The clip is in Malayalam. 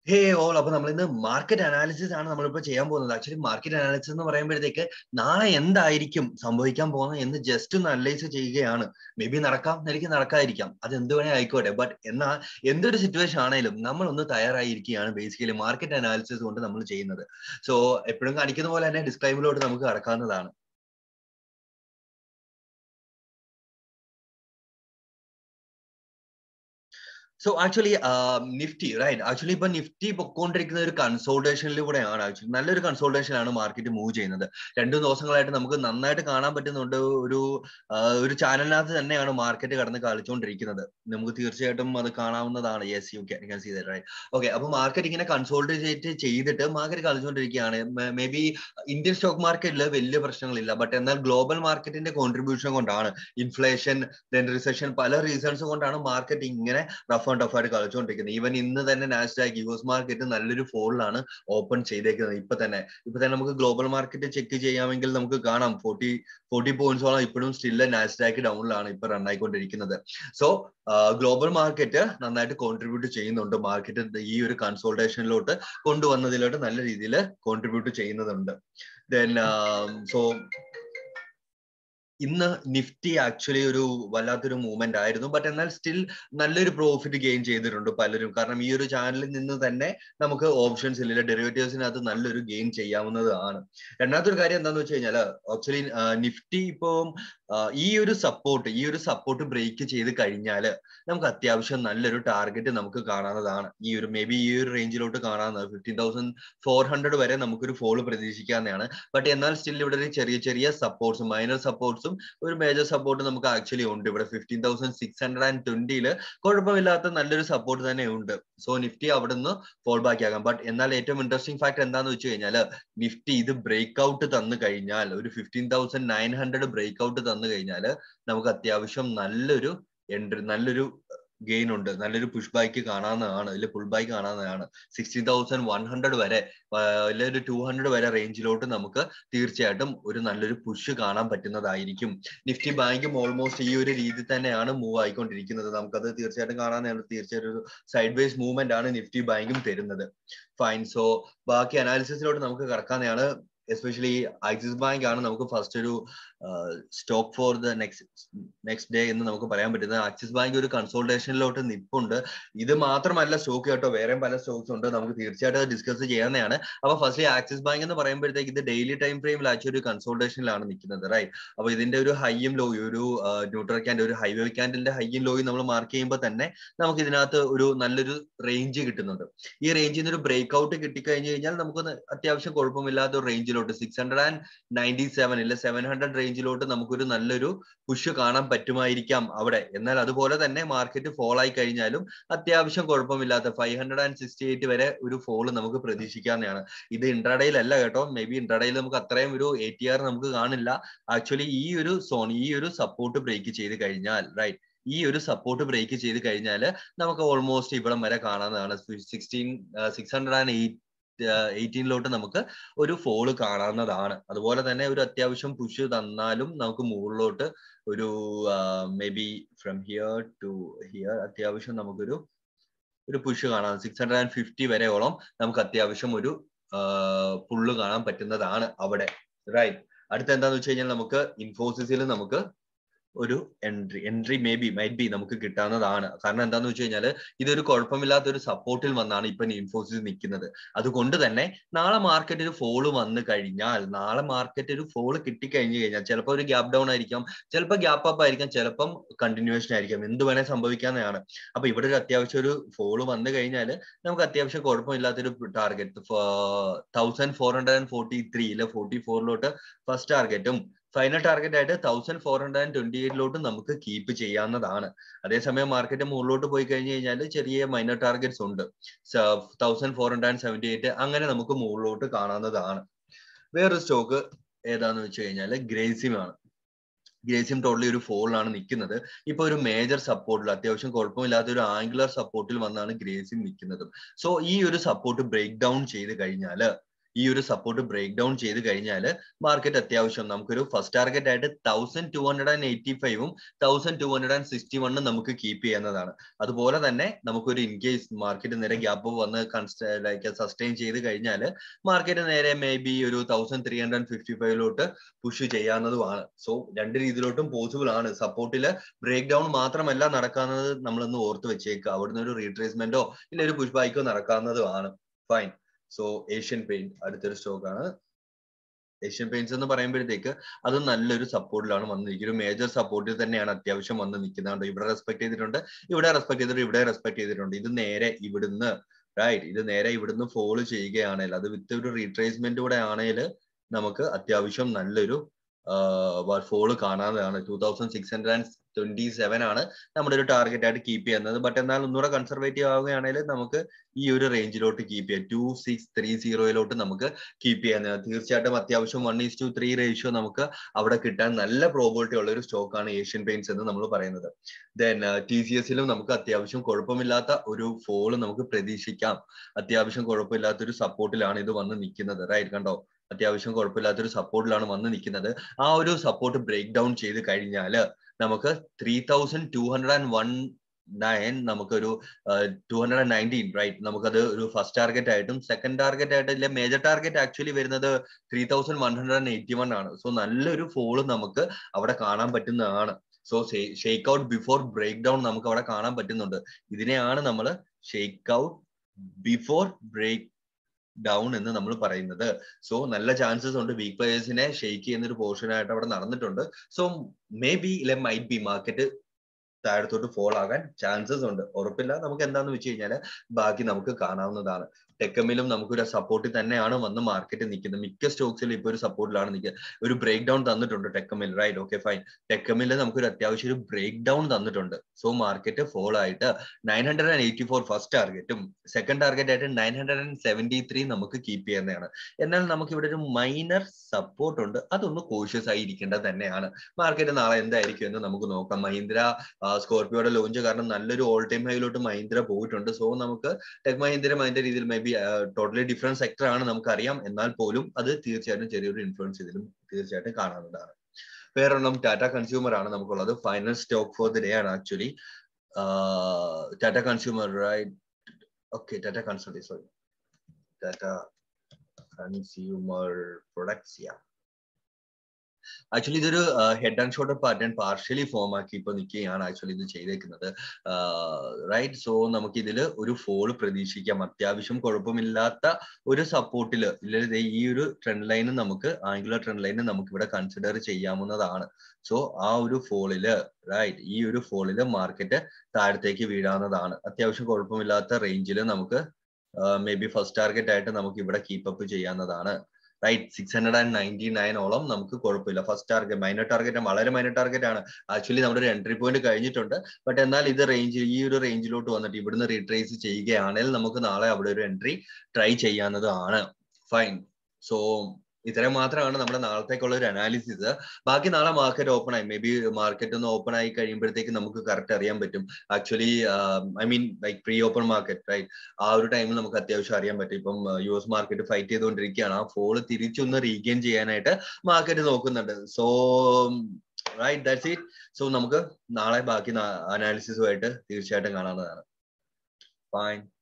ഹേ ഓൾ അപ്പൊ നമ്മൾ ഇന്ന് മാർക്കറ്റ് അനാലിസിസ് ആണ് നമ്മളിപ്പോ ചെയ്യാൻ പോകുന്നത് ആക്ച്വലി മാർക്കറ്റ് അനാലിസിസ് എന്ന് പറയുമ്പോഴത്തേക്ക് നാളെ എന്തായിരിക്കും സംഭവിക്കാൻ പോകുന്നത് എന്ന് ജസ്റ്റ് ഒന്ന് അനലൈസ് ചെയ്യുകയാണ് മേ ബി നടക്കാം എനിക്ക് നടക്കാതിരിക്കാം അത് എന്ത് വേണേ ആയിക്കോട്ടെ ബട്ട് എന്നാൽ എന്തൊരു സിറ്റുവേഷൻ ആണെങ്കിലും നമ്മൾ ഒന്ന് തയ്യാറായിരിക്കുകയാണ് ബേസിക്കലി മാർക്കറ്റ് അനാലിസിസ് കൊണ്ട് നമ്മൾ ചെയ്യുന്നത് സോ എപ്പോഴും കാണിക്കുന്ന പോലെ തന്നെ ഡിസ്ക്ലൈമിലോട്ട് നമുക്ക് കടക്കാവുന്നതാണ് so actually Nifty right actually ഇപ്പൊ നിഫ്റ്റി പൊക്കോണ്ടിരിക്കുന്ന ഒരു കൺസോൾട്ടേഷനിലൂടെയാണ് ആക്ച്വലി നല്ലൊരു കൺസോൾട്ടേഷനാണ് മാർക്കറ്റ് മൂവ് ചെയ്യുന്നത് രണ്ടു ദിവസങ്ങളായിട്ട് നമുക്ക് നന്നായിട്ട് കാണാൻ പറ്റുന്നുണ്ട് ഒരു ഒരു ചാനലിനകത്ത് തന്നെയാണ് മാർക്കറ്റ് കടന്ന് കളിച്ചുകൊണ്ടിരിക്കുന്നത് നമുക്ക് തീർച്ചയായിട്ടും അത് കാണാവുന്നതാണ് yes you can see that right okay അപ്പൊ മാർക്കറ്റ് ഇങ്ങനെ കൺസോൾട്ടേറ്റ് ചെയ്തിട്ട് മാർക്കറ്റ് കളിച്ചുകൊണ്ടിരിക്കുകയാണ് മേ ബി ഇന്ത്യൻ സ്റ്റോക്ക് മാർക്കറ്റിൽ വലിയ പ്രശ്നങ്ങളില്ല ബട്ട് എന്നാൽ ഗ്ലോബൽ മാർക്കറ്റിന്റെ കോൺട്രിബ്യൂഷൻ കൊണ്ടാണ് ഇൻഫ്ലേഷൻ ദെൻ റിസഷൻ പല റീസൺസ് കൊണ്ടാണ് മാർക്കറ്റ് ഇങ്ങനെ റഫ് ആൻഡ് ടഫ് ആയിട്ട് കളിച്ചുകൊണ്ടിരിക്കുന്നത് ഈവൻ ഇന്ന് തന്നെ നാസ്ഡാക്ക് യു എസ് മാർക്കറ്റ് നല്ലൊരു ഫോളിലാണ് ഓപ്പൺ ചെയ്തേക്കുന്നത് ഇപ്പൊ തന്നെ ഇപ്പൊ തന്നെ നമുക്ക് ഗ്ലോബൽ മാർക്കറ്റ് ചെക്ക് ചെയ്യാമെങ്കിൽ നമുക്ക് കാണാം ഫോർട്ടി ഫോർട്ടി പോയിന്റ്സോളം ഇപ്പോഴും സ്റ്റില്ല നാസ്ഡാക്ക് ഡൗണിലാണ് ഇപ്പൊ റൺ ആയിക്കൊണ്ടിരിക്കുന്നത് സോ ഗ്ലോബൽ മാർക്കറ്റ് നന്നായിട്ട് കോൺട്രിബ്യൂട്ട് ചെയ്യുന്നുണ്ട് മാർക്കറ്റ് ഈ ഒരു കൺസോൾട്ടേഷനിലോട്ട് കൊണ്ടുവന്നതിലോട്ട് നല്ല രീതിയിൽ കോൺട്രിബ്യൂട്ട് ചെയ്യുന്നതുണ്ട് ദെൻ സോ ഇന്ന് നിഫ്റ്റി ആക്ച്വലി ഒരു വല്ലാത്തൊരു മൂവ്മെന്റ് ആയിരുന്നു ബട്ട് എന്നാൽ സ്റ്റിൽ നല്ലൊരു പ്രോഫിറ്റ് ഗെയിൻ ചെയ്തിട്ടുണ്ട് പലരും കാരണം ഈ ഒരു ചാനലിൽ നിന്ന് തന്നെ നമുക്ക് ഓപ്ഷൻസ് ഇല്ല ഡെറിവേറ്റീവ്സിനകത്ത് നല്ലൊരു ഗെയിൻ ചെയ്യാവുന്നതാണ് രണ്ടാമത്തെ ഒരു കാര്യം എന്താന്ന് വെച്ച് കഴിഞ്ഞാൽ ആക്ച്വലി നിഫ്റ്റി ഇപ്പം ഈ ഒരു സപ്പോർട്ട് ഈ ഒരു സപ്പോർട്ട് ബ്രേക്ക് ചെയ്ത് കഴിഞ്ഞാൽ നമുക്ക് അത്യാവശ്യം നല്ലൊരു ടാർഗറ്റ് നമുക്ക് കാണാവുന്നതാണ് ഈ ഒരു മേ ബി ഈ ഒരു റേഞ്ചിലോട്ട് കാണാവുന്നത് ഫിഫ്റ്റീൻ തൗസൻഡ് ഫോർ ഹൺഡ്രഡ് വരെ നമുക്കൊരു ഫോള് പ്രതീക്ഷിക്കാവുന്നതാണ് ബട്ട് എന്നാൽ സ്റ്റിൽ ഇവിടെ ഒരു ചെറിയ ചെറിയ സപ്പോർട്ട്സും മൈനർ സപ്പോർട്ട്സും ഒരു മേജർ സപ്പോർട്ട് നമുക്ക് ആക്ച്വലി ഉണ്ട് ഇവിടെ fifteen thousand six hundred and ട്വന്റിയില് കുഴപ്പമില്ലാത്ത നല്ലൊരു സപ്പോർട്ട് തന്നെ ഉണ്ട് സോ നിഫ്റ്റി അവിടെ നിന്ന് ഫോൾ ബാക്ക് ആകാം ബട്ട് എന്നാൽ ഏറ്റവും ഇൻട്രസ്റ്റിംഗ് ഫാക്ട് എന്താന്ന് വെച്ച് കഴിഞ്ഞാൽ നിഫ്റ്റി ഇത് ബ്രേക്ക് ഔട്ട് തന്നു കഴിഞ്ഞാൽ ഒരു fifteen thousand nine hundred break out തന്നു കഴിഞ്ഞാൽ നമുക്ക് അത്യാവശ്യം നല്ലൊരു എൻട്രി നല്ലൊരു ഗെയിൻ ഉണ്ട് നല്ലൊരു പുഷ് ബാക്ക് കാണാവുന്നതാണ് ഇതിൽ പുൾ ബാക്ക് കാണാവുന്നതാണ് സിക്സ്റ്റീൻ തൗസൻഡ് വൺ ഹൺഡ്രഡ് വരെ അല്ലെ ഒരു ടു ഹൺഡ്രഡ് വരെ റേഞ്ചിലോട്ട് നമുക്ക് തീർച്ചയായിട്ടും ഒരു നല്ലൊരു പുഷ് കാണാൻ പറ്റുന്നതായിരിക്കും നിഫ്റ്റി ബാങ്കും ഓൾമോസ്റ്റ് ഈ ഒരു രീതി തന്നെയാണ് മൂവ് ആയിക്കൊണ്ടിരിക്കുന്നത് നമുക്കത് തീർച്ചയായിട്ടും കാണാൻ തീർച്ചയായിട്ടും ഒരു സൈഡ് വേസ് മൂവ്മെന്റ് ആണ് നിഫ്റ്റി ബാങ്കും തരുന്നത് ഫൈൻ സോ ബാക്കി അനാലിസിസിലോട്ട് നമുക്ക് കടക്കാതെയാണ് എസ്പെഷ്യലി ആക്സിസ് ബാങ്ക് ആണ് നമുക്ക് ഫസ്റ്റ് ഒരു stock for the next next day എന്ന് നമുക്ക് പറയാൻ പറ്റുന്നത് ആക്സിസ് ബാങ്ക് ഒരു കൺസോൾട്ടേഷനിലോട്ട് നിപ്പുണ്ട് ഇത് മാത്രമല്ല സ്റ്റോക്ക് കേട്ടോ വേറെയും പല സ്റ്റോക്സ് ഉണ്ട് നമുക്ക് തീർച്ചയായിട്ടും ഡിസ്കസ് ചെയ്യാവുന്നതാണ് അപ്പൊ ഫസ്റ്റ് ആക്സിസ് ബാങ്ക് എന്ന് പറയുമ്പോഴത്തേക്ക് ഇത് ഡെയിലി ടൈം ഫ്രെയിമിൽ ആക്ച്വലി ഒരു കൺസോൾട്ടേഷനിലാണ് നിൽക്കുന്നത് റൈറ്റ് അപ്പൊ ഇതിന്റെ ഒരു ഹൈയും ലോയും ഒരു ന്യൂട്രൽ ക്യാൻഡ് ഒരു ഹൈവേ ക്യാൻഡിന്റെ ഹൈയും ലോയും നമ്മൾ മാർക്ക് ചെയ്യുമ്പോൾ തന്നെ നമുക്ക് ഇതിനകത്ത് ഒരു നല്ലൊരു റേഞ്ച് കിട്ടുന്നുണ്ട് ഈ റേഞ്ചിൽ നിന്ന് ഒരു ബ്രേക്ക് ഔട്ട് കിട്ടിക്കഴിഞ്ഞു കഴിഞ്ഞാൽ നമുക്ക് അത്യാവശ്യം കുഴപ്പമില്ലാത്ത ഒരു റേഞ്ചിലോട്ട് six hundred and ninety seven ഇല്ല സെവൻ ഹൺഡ്രഡ് റേഞ്ചിലോട്ട് നമുക്കൊരു നല്ലൊരു പുഷ് കാണാൻ പറ്റുമായിരിക്കാം അവിടെ എന്നാൽ അതുപോലെ തന്നെ മാർക്കറ്റ് ഫോൾ ആയി കഴിഞ്ഞാലും അത്യാവശ്യം കുഴപ്പമില്ലാത്ത five hundred and sixty eight വരെ ഒരു ഫോള് നമുക്ക് പ്രതീക്ഷിക്കാവുന്നതാണ് ഇത് ഇൻട്രാഡേയിലല്ല കേട്ടോ മേ ബി ഇൻട്രാഡേയിൽ നമുക്ക് അത്രയും ഒരു എ ടി ആർ നമുക്ക് കാണില്ല ആക്ച്വലി ഈ ഒരു സോൺ ഈ ഒരു സപ്പോർട്ട് ബ്രേക്ക് ചെയ്ത് കഴിഞ്ഞാൽ റൈറ്റ് ഈ ഒരു സപ്പോർട്ട് ബ്രേക്ക് ചെയ്ത് കഴിഞ്ഞാൽ നമുക്ക് ഓൾമോസ്റ്റ് ഇവിടം വരെ കാണാവുന്നതാണ് sixteen six hundred and eight എയ്റ്റീനിലോട്ട് നമുക്ക് ഒരു ഫോള് കാണാവുന്നതാണ് അതുപോലെ തന്നെ ഒരു അത്യാവശ്യം പുഷ് തന്നാലും നമുക്ക് മുകളിലോട്ട് ഒരു may be from here to here അത്യാവശ്യം നമുക്കൊരു ഒരു പുഷ് കാണാം സിക്സ് ഹൺഡ്രഡ് ആൻഡ് ഫിഫ്റ്റി വരെയോളം നമുക്ക് അത്യാവശ്യം ഒരു പുള്ള് കാണാൻ പറ്റുന്നതാണ് അവിടെ റൈറ്റ് അടുത്ത എന്താന്ന് വെച്ച് കഴിഞ്ഞാൽ നമുക്ക് ഇൻഫോസിസിൽ നമുക്ക് ഒരു entry entry may be might be നമുക്ക് കിട്ടാവുന്നതാണ് കാരണം എന്താന്ന് വെച്ച് കഴിഞ്ഞാൽ ഇതൊരു കുഴപ്പമില്ലാത്ത ഒരു സപ്പോർട്ടിൽ വന്നാണ് ഇപ്പൊ ഇൻഫോസിസ് നിൽക്കുന്നത് അതുകൊണ്ട് തന്നെ നാളെ മാർക്കറ്റ് ഒരു ഫോള് വന്നു കഴിഞ്ഞാൽ നാളെ മാർക്കറ്റ് ഒരു ഫോള് കിട്ടിക്കഴിഞ്ഞു കഴിഞ്ഞാൽ ചിലപ്പോൾ ഒരു ഗ്യാപ് ഡൗൺ ആയിരിക്കാം ചിലപ്പോൾ ഗ്യാപ്പ് അപ്പ് ആയിരിക്കാം ചിലപ്പം കണ്ടിന്യൂവേഷൻ ആയിരിക്കാം എന്ത് വേണേ സംഭവിക്കാവുന്നതാണ് അപ്പൊ ഇവിടെ ഒരു അത്യാവശ്യം ഒരു ഫോള് വന്നു കഴിഞ്ഞാൽ നമുക്ക് അത്യാവശ്യം കുഴപ്പമില്ലാത്തൊരു target thousand four hundred and forty three ഇല്ല ഫോർട്ടി ഫോറിലോട്ട് ഫസ്റ്റ് ടാർഗറ്റും ഫൈനൽ ടാർഗറ്റ് ആയിട്ട് thousand four hundred and twenty എയ്റ്റിലോട്ട് നമുക്ക് കീപ്പ് ചെയ്യാവുന്നതാണ് അതേസമയം മാർക്കറ്റ് മുകളിലോട്ട് പോയി കഴിഞ്ഞു കഴിഞ്ഞാൽ ചെറിയ മൈനർ ടാർഗറ്റ്സ് ഉണ്ട് thousand four hundred and seventy eight അങ്ങനെ നമുക്ക് മുകളിലോട്ട് കാണാവുന്നതാണ് വേറൊരു സ്റ്റോക്ക് ഏതാന്ന് വെച്ച് കഴിഞ്ഞാൽ ഗ്രേസിം ആണ് ഗ്രേസിം ടോട്ടലി ഒരു ഫോളിലാണ് നിൽക്കുന്നത് ഇപ്പൊ ഒരു മേജർ സപ്പോർട്ടിൽ അത്യാവശ്യം കുഴപ്പമില്ലാത്ത ഒരു ആംഗുലർ സപ്പോർട്ടിൽ വന്നാണ് ഗ്രേസിം നിൽക്കുന്നത് സോ ഈ ഒരു സപ്പോർട്ട് ബ്രേക്ക് ഡൗൺ ചെയ്ത് കഴിഞ്ഞാൽ ഈ ഒരു സപ്പോർട്ട് ബ്രേക്ക് ഡൗൺ ചെയ്ത് കഴിഞ്ഞാൽ മാർക്കറ്റ് അത്യാവശ്യം നമുക്കൊരു ഫസ്റ്റ് ടാർഗറ്റ് ആയിട്ട് thousand two hundred and eighty ഫൈവും thousand two hundred and sixty വണ്ണും നമുക്ക് കീപ്പ് ചെയ്യുന്നതാണ് അതുപോലെ തന്നെ നമുക്കൊരു ഇൻ കേസ് മാർക്കറ്റ് നേരെ ഗ്യാപ്പ് വന്ന് ലൈക്ക് സസ്റ്റെയിൻ ചെയ്ത് കഴിഞ്ഞാൽ മാർക്കറ്റ് നേരെ മേ ബി ഒരു തൗസൻഡ് ത്രീ ഹൺഡ്രഡ് ഫിഫ്റ്റി ഫൈവിലോട്ട് പുഷ് ചെയ്യാവുന്നതുമാണ് സോ രണ്ട് രീതിയിലോട്ടും പോസിബിൾ ആണ് സപ്പോർട്ടിൽ ബ്രേക്ക് ഡൗൺ മാത്രമല്ല നടക്കാവുന്നത് നമ്മളൊന്ന് ഓർത്ത് വെച്ചേക്കുക അവിടുന്ന് ഒരു റീട്രേസ്മെന്റോ ഇല്ല ഒരു പുഷ് ബൈക്കോ നടക്കാവുന്നതുമാണ് ഫൈൻ സോ ഏഷ്യൻ പെയിന്റ് അടുത്തൊരു സ്റ്റോക്ക് ആണ് ഏഷ്യൻ പെയിന്റ്സ് എന്ന് പറയുമ്പോഴത്തേക്ക് അത് നല്ലൊരു സപ്പോർട്ടിലാണ് വന്നിരിക്കുന്നത് ഒരു മേജർ സപ്പോർട്ടിൽ തന്നെയാണ് അത്യാവശ്യം വന്ന് നിൽക്കുന്നത് ഇവിടെ റെസ്പെക്ട് ചെയ്തിട്ടുണ്ട് ഇവിടെ റെസ്പെക്ട് ചെയ്തിട്ടുണ്ട് ഇവിടെ റെസ്പെക്ട് ചെയ്തിട്ടുണ്ട് ഇത് നേരെ ഇവിടുന്ന് റൈറ്റ് ഇത് നേരെ ഇവിടുന്ന് ഫോളോ ചെയ്യുകയാണെങ്കിൽ അത് വിത്ത് ഒരു റീട്രേസ്മെന്റ് കൂടെ ആണെങ്കിൽ നമുക്ക് അത്യാവശ്യം നല്ലൊരു ഫോള് കാണാവുന്നതാണ് two thousand six hundred and twenty seven ആണ് നമ്മുടെ ഒരു ടാർഗറ്റ് ആയിട്ട് കീപ്പ് ചെയ്യുന്നത് ബട്ട് എന്നാൽ ഒന്നുകൂടെ കൺസർവേറ്റീവ് ആവുകയാണെങ്കിൽ നമുക്ക് ഈ ഒരു റേഞ്ചിലോട്ട് കീപ്പ് ചെയ്യാം ടു സിക്സ് ത്രീ സീറോയിലോട്ട് നമുക്ക് കീപ്പ് ചെയ്യാൻ തീർച്ചയായിട്ടും അത്യാവശ്യം one is to three ratio നമുക്ക് അവിടെ കിട്ടാൻ നല്ല പ്രോബിലിറ്റി ഉള്ള ഒരു സ്റ്റോക്കാണ് ഏഷ്യൻ പെയിന്റ്സ് എന്ന് നമ്മൾ പറയുന്നത് ദെൻ ടി സി എസിലും നമുക്ക് അത്യാവശ്യം കുഴപ്പമില്ലാത്ത ഒരു ഫോള് നമുക്ക് പ്രതീക്ഷിക്കാം അത്യാവശ്യം കുഴപ്പമില്ലാത്ത ഒരു സപ്പോർട്ടിലാണ് ഇത് വന്ന് നിൽക്കുന്നത് റൈറ്റ് കണ്ടോ അത്യാവശ്യം കുഴപ്പമില്ലാത്തൊരു സപ്പോർട്ടിലാണ് വന്ന് നിൽക്കുന്നത് ആ ഒരു സപ്പോർട്ട് ബ്രേക്ക് ഡൗൺ ചെയ്ത് കഴിഞ്ഞാൽ നമുക്ക് three thousand two hundred and one nine നമുക്കൊരു two hundred and nineteen right നമുക്കത് ഒരു ഫസ്റ്റ് ടാർഗറ്റ് ആയിട്ടും സെക്കൻഡ് ടാർഗറ്റ് ആയിട്ട് ഇല്ല മേജർ ടാർഗറ്റ് ആക്ച്വലി വരുന്നത് three thousand one hundred and eighty one ആണ് സോ നല്ലൊരു ഫോള് നമുക്ക് അവിടെ കാണാൻ പറ്റുന്നതാണ് so shake out before break down നമുക്ക് അവിടെ കാണാൻ പറ്റുന്നുണ്ട് ഇതിനെയാണ് നമ്മൾ shake out before break down എന്ന് നമ്മൾ പറയുന്നത് സോ നല്ല ചാൻസസ് ഉണ്ട് വീക്ക് പ്ലേയേഴ്സിനെ ഷെയ്ക്ക് ചെയ്യുന്ന ഒരു പോർഷൻ ആയിട്ട് അവിടെ നടന്നിട്ടുണ്ട് സോ മേ ബി ഇല്ലെ മൈറ്റ് ബി മാർക്കറ്റ് താഴത്തോട്ട് ഫോൾ ആകാൻ ചാൻസസ് ഉണ്ട് ഉറപ്പില്ല നമുക്ക് എന്താന്ന് വെച്ച് കഴിഞ്ഞാൽ ബാക്കി നമുക്ക് കാണാവുന്നതാണ് ടെക്കമിലും നമുക്കൊരു സപ്പോർട്ടിൽ തന്നെയാണ് വന്ന് മാർക്കറ്റ് നിൽക്കുന്നത് മിക്ക സ്റ്റോക്സിലും ഇപ്പോൾ ഒരു സപ്പോർട്ടിലാണ് നിൽക്കുന്നത് ഒരു ബ്രേക്ക് ഡൗൺ തന്നിട്ടുണ്ട് ടെക്കമിൽ റൈറ്റ് ഓക്കെ ഫൈൻ ടെക്കമിൽ നമുക്കൊരു അത്യാവശ്യം ഒരു ബ്രേക്ക് ഡൗൺ തന്നിട്ടുണ്ട് സോ മാർക്കറ്റ് ഫോൾ ആയിട്ട് nine hundred and eighty four first ടാർഗറ്റും സെക്കൻഡ് ടാർഗറ്റ് ആയിട്ട് nine hundred and seventy three നമുക്ക് കീപ്പ് ചെയ്യുന്നതാണ് എന്നാൽ നമുക്ക് ഇവിടെ ഒരു മൈനർ സപ്പോർട്ട് ഉണ്ട് അതൊന്ന് കോഷ്യസ് ആയി ഇരിക്കേണ്ടത് തന്നെയാണ് മാർക്കറ്റ് നാളെ എന്തായിരിക്കും എന്ന് നമുക്ക് നോക്കാം മഹീന്ദ്ര സ്കോർപിയോയുടെ ലോഞ്ച് കാരണം നല്ലൊരു ഓൾ ടൈം ഹൈയിലോട്ട് മഹീന്ദ്ര പോയിട്ടുണ്ട് സോ നമുക്ക് ടെക് മഹീന്ദ്ര മഹീന്ദ്ര രീതിയിൽ may be totally different sector ആണ് നമുക്കറിയാം എന്നാൽ പോലും അത് തീർച്ചയായിട്ടും ചെറിയൊരു ഇൻഫ്ലുവൻസ് ഇതിലും തീർച്ചയായിട്ടും കാണാവുന്നതാണ് വേറൊരെണ്ണം ടാറ്റ കൺസ്യൂമർ ആണ് നമുക്കുള്ളത് final stock for the day ആണ് actually Tata consumer right okay Tata കൺസൾട്ടി sorry Tata consumer products yeah actually ഇതൊരു head and shoulder pattern partially form ആക്കി ഇപ്പൊ നിൽക്കുകയാണ് ആക്ച്വലി ഇത് ചെയ്തേക്കുന്നത് റൈറ്റ് സോ നമുക്ക് ഇതിൽ ഒരു ഫോൾ പ്രതീക്ഷിക്കാം അത്യാവശ്യം കുഴപ്പമില്ലാത്ത ഒരു സപ്പോർട്ടിൽ ഇല്ല ഈ ഒരു ട്രെൻഡ് ലൈന് നമുക്ക് ആംഗുലർ ട്രെൻഡ് ലൈന് നമുക്ക് ഇവിടെ കൺസിഡർ ചെയ്യാവുന്നതാണ് സോ ആ ഒരു ഫോളില് റൈറ്റ് ഈ ഒരു ഫോളില് മാർക്കറ്റ് താഴത്തേക്ക് വീഴാവുന്നതാണ് അത്യാവശ്യം കുഴപ്പമില്ലാത്ത റേഞ്ചിൽ നമുക്ക് മേ ബി ഫസ്റ്റ് ടാർഗറ്റ് ആയിട്ട് നമുക്ക് ഇവിടെ കീപ്പപ്പ് ചെയ്യാവുന്നതാണ് right six hundred and ninety നയനോളം നമുക്ക് കുഴപ്പമില്ല ഫസ്റ്റ് ടാർഗറ്റ് മൈനർ ടാർഗറ്റ് വളരെ മൈനർ ടാർഗറ്റ് ആണ് ആക്ച്വലി നമ്മുടെ ഒരു എൻട്രി പോയിന്റ് കഴിഞ്ഞിട്ടുണ്ട് ബട്ട് എന്നാൽ ഇത് റേഞ്ച് ഈ ഒരു റേഞ്ചിലോട്ട് വന്നിട്ട് ഇവിടുന്ന് റീട്രേസ് ചെയ്യുകയാണെങ്കിൽ നമുക്ക് നാളെ അവിടെ ഒരു എൻട്രി ട്രൈ ചെയ്യാവുന്നതാണ് ഫൈൻ സോ ഇത്രയും മാത്രമാണ് നമ്മുടെ നാളത്തേക്കുള്ള ഒരു അനാലിസിസ് ബാക്കി നാളെ മാർക്കറ്റ് ഓപ്പൺ ആയി മേ ബി മാർക്കറ്റ് ഒന്ന് ഓപ്പൺ ആയി കഴിയുമ്പോഴത്തേക്ക് നമുക്ക് കറക്റ്റ് അറിയാൻ പറ്റും actually I mean like pre open market right ആ ഒരു ടൈമിൽ നമുക്ക് അത്യാവശ്യം അറിയാൻ പറ്റും ഇപ്പം യു എസ് മാർക്കറ്റ് ഫൈറ്റ് ചെയ്തുകൊണ്ടിരിക്കുകയാണ് ആ ഫോള് തിരിച്ചൊന്ന് റീഗെയിൻ ചെയ്യാനായിട്ട് മാർക്കറ്റ് നോക്കുന്നുണ്ട് so right that's it so നമുക്ക് നാളെ ബാക്കി അനാലിസിസുമായിട്ട് തീർച്ചയായിട്ടും കാണാവുന്നതാണ് ഫൈൻ